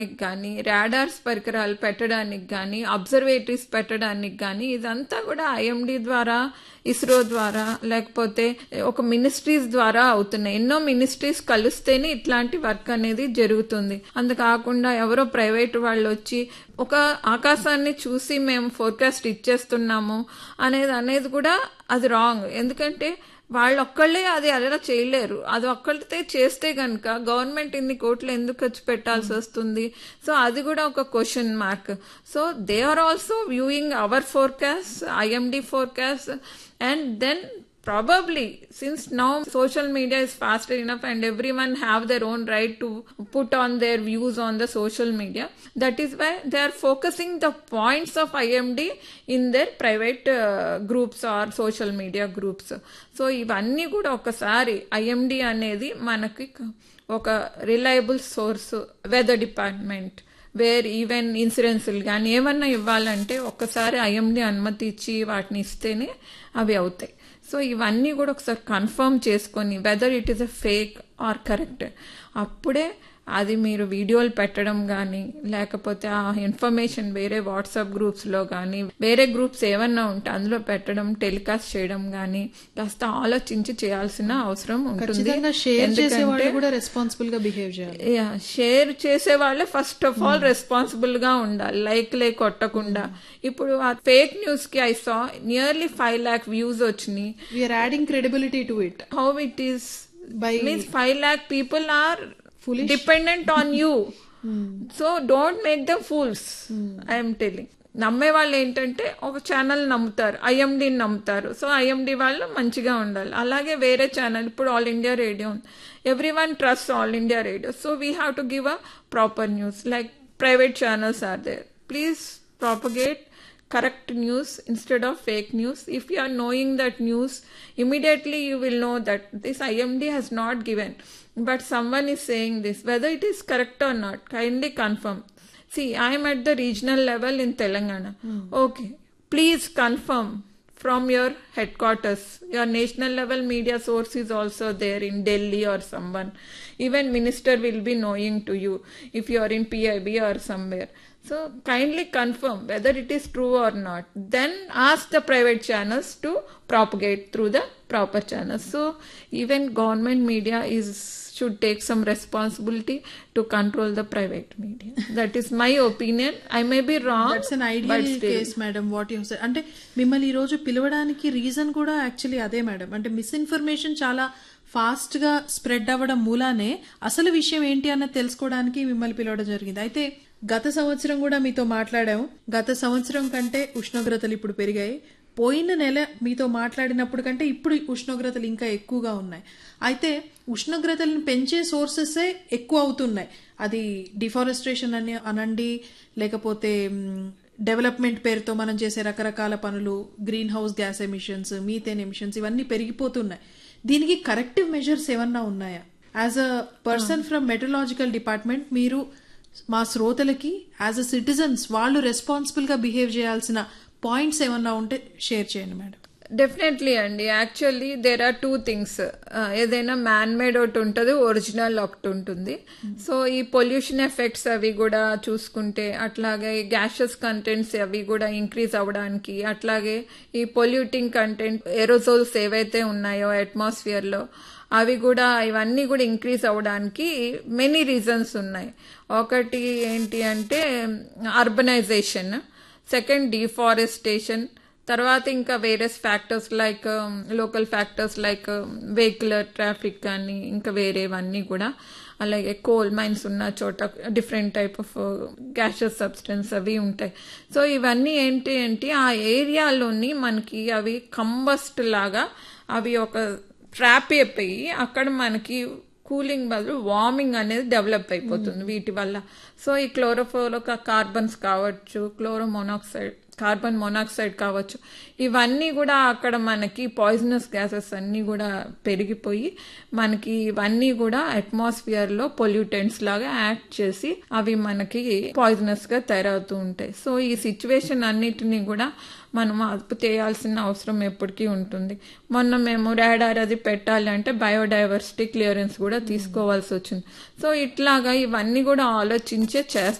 కానీ రాడార్స్ పరికరాలు పెట్టడానికి కానీ అబ్జర్వేటరీస్ పెట్టడానికి కానీ ఇదంతా కూడా ఐఎండి ద్వారా ఇస్రో ద్వారా లేకపోతే ఒక మినిస్ట్రీస్ ద్వారా అవుతున్నాయి ఎన్నో మినిస్ట్రీస్ కలిస్తేనే ఇట్లాంటి వర్క్ అనేది జరుగుతుంది అందు కాకుండా ఎవరో ప్రైవేట్ వాళ్ళు వచ్చి ఒక ఆకాశాన్ని చూసి మేము ఫోర్కాస్ట్ ఇచ్చేస్తున్నాము అనేది అనేది కూడా అది రాంగ్ ఎందుకంటే వాళ్ళు ఒక్కళ్ళే అది అలా చేయలేరు అది ఒక్కళ్ళతే చేస్తే గనక గవర్నమెంట్ ఇన్ని కోట్లు ఎందుకు ఖర్చు పెట్టాల్సి వస్తుంది సో అది కూడా ఒక question mark so they are also viewing our forecast IMD forecast and then probably since now social media is faster enough and everyone have their own right to put on their views on the social media that is why they are focusing the points of imd in their private uh, groups or social media groups so ఇవన్నీ కూడా ఒకసారి IMD అనేది మనకి ఒక reliable source weather department where even ఇన్సూరెన్స్లు కానీ ఏమన్నా ఇవ్వాలంటే ఒక్కసారి ఐఎండి అనుమతి ఇచ్చి వాటిని ఇస్తేనే అవి అవుతాయి సో ఇవన్నీ కూడా ఒకసారి కన్ఫర్మ్ చేసుకొని whether it is a fake or correct అప్పుడే అది మీరు వీడియోలు పెట్టడం కానీ లేకపోతే ఆ ఇన్ఫర్మేషన్ వేరే వాట్సాప్ గ్రూప్స్లో కానీ వేరే గ్రూప్స్ ఏమన్నా ఉంటే అందులో పెట్టడం టెలికాస్ట్ చేయడం కానీ కాస్త ఆలోచించి చేయాల్సిన అవసరం ఉంటుంది ఖచ్చితంగా షేర్ చేసే వాళ్ళు కూడా రెస్పాన్సిబుల్ గా బిహేవ్ చేయాలి షేర్ చేసే వాళ్ళే ఫస్ట్ ఆఫ్ ఆల్ రెస్పాన్సిబుల్ గా ఉండాలి లైక్ లే కొట్టకుండా ఇప్పుడు ఆ ఫేక్ న్యూస్ కి I saw nearly five lakh views వచ్చినాయి we are adding credibility to it how it is By- means five lakh people are Foolish. Dependent on you so don't make them fools I'm telling నమ్మే వాళ్ళు ఏంటంటే ఒక channel నమ్ముతారు ఐఎండిని నమ్ముతారు so IMD వాళ్ళు మంచిగా ఉండాలి అలాగే వేరే ఛానల్ ఇప్పుడు ఆల్ ఇండియా రేడియో ఉంది everyone trust All India Radio so we have to give a proper news like private channels are there please propagate correct news instead of fake news if you are knowing that news immediately you will know that this imd has not given but someone is saying this whether it is correct or not kindly confirm see i am at the regional level in telangana okay please confirm from your headquarters your national level media source is also there in delhi or someone even minister will be knowing to you if you are in pib or somewhere so kindly confirm whether it is true or not then ask the private channels to propagate through the proper channels so even government media is should take some responsibility to control the private media that is my opinion i may be wrong that's an but ideal still case madam what you అంటే మిమ్మల్ని ఈ రోజు పిలవడానికి reason కూడా actually అదే madam అంటే misinformation చాలా fast గా స్ప్రెడ్ అవ్వడం మూలానే అసలు విషయం ఏంటి అన్నది తెలుసుకోవడానికి మిమ్మల్ని పిలవడం జరిగింది అయితే గత సంవత్సరం కూడా మీతో మాట్లాడాము గత సంవత్సరం కంటే ఉష్ణోగ్రతలు ఇప్పుడు పెరిగాయి పోయిన నెల మీతో మాట్లాడినప్పుడు కంటే ఇప్పుడు ఉష్ణోగ్రతలు ఇంకా ఎక్కువగా ఉన్నాయి అయితే ఉష్ణోగ్రతలను పెంచే సోర్సెసే ఎక్కువ అవుతున్నాయి అది డిఫారెస్ట్రేషన్ అని అనండి లేకపోతే డెవలప్మెంట్ పేరుతో మనం చేసే రకరకాల పనులు greenhouse gas emissions methane emissions ఇవన్నీ పెరిగిపోతున్నాయి దీనికి కరెక్టివ్ మెజర్స్ ఏమన్నా ఉన్నాయా as a person from meteorological department మీరు మా శ్రోతలకి యాజ్ అ సిటిజన్స్ వాళ్ళు రెస్పాన్సిబుల్ గా బిహేవ్ చేయాల్సిన పాయింట్స్ ఏమన్నా ఉంటే షేర్ చేయండి మేడం డెఫినెట్లీ అండి actually there are two things ఏదైనా మ్యాన్ మేడ్ ఒకటి ఉంటుంది ఒరిజినల్ ఒకటి ఉంటుంది సో ఈ పొల్యూషన్ ఎఫెక్ట్స్ అవి కూడా చూసుకుంటే అట్లాగే గ్యాషెస్ కంటెంట్స్ అవి కూడా ఇంక్రీజ్ అవ్వడానికి అట్లాగే ఈ పొల్యూటింగ్ కంటెంట్ ఎరోజోల్స్ ఏవైతే ఉన్నాయో అట్మాస్ఫియర్లో అవి కూడా ఇవన్నీ కూడా ఇంక్రీజ్ అవ్వడానికి మెనీ రీజన్స్ ఉన్నాయి ఒకటి ఏంటి అంటే అర్బనైజేషన్ సెకండ్ డిఫారెస్టేషన్ తర్వాత ఇంకా various factors like local factors like vehicular traffic కానీ ఇంకా వేరేవన్నీ కూడా అలాగే కోల్ మైన్స్ ఉన్న చోట different type of gases substance అవి ఉంటాయి సో ఇవన్నీ ఏంటి ఏంటి ఆ ఏరియాలోని మనకి అవి కంబస్ట్ లాగా అవి ఒక ట్రాప్ అయిపోయి అక్కడ మనకి కూలింగ్ బదులు వార్మింగ్ అనేది డెవలప్ అయిపోతుంది వీటి వల్ల సో ఈ క్లోరోఫోలో కార్బన్స్ కావచ్చు క్లోరో మొనాక్సైడ్ కార్బన్ మోనాక్సైడ్ కావచ్చు ఇవన్నీ కూడా అక్కడ మనకి పాయిజనస్ గ్యాసెస్ అన్నీ కూడా పెరిగిపోయి మనకి ఇవన్నీ కూడా అట్మాస్ఫియర్ లో పొల్యూటెంట్స్ లాగా యాక్ట్ చేసి అవి మనకి పాయిజనస్ గా తయారవుతూ ఉంటాయి సో ఈ సిచ్యువేషన్ అన్నిటినీ కూడా మనం అదుపు చేయాల్సిన అవసరం ఎప్పటికీ ఉంటుంది మొన్న మేము రాడార్ అది పెట్టాలి అంటే బయోడైవర్సిటీ క్లియరెన్స్ కూడా తీసుకోవాల్సి వచ్చింది సో ఇట్లాగా ఇవన్నీ కూడా ఆలోచించే చేస్తాం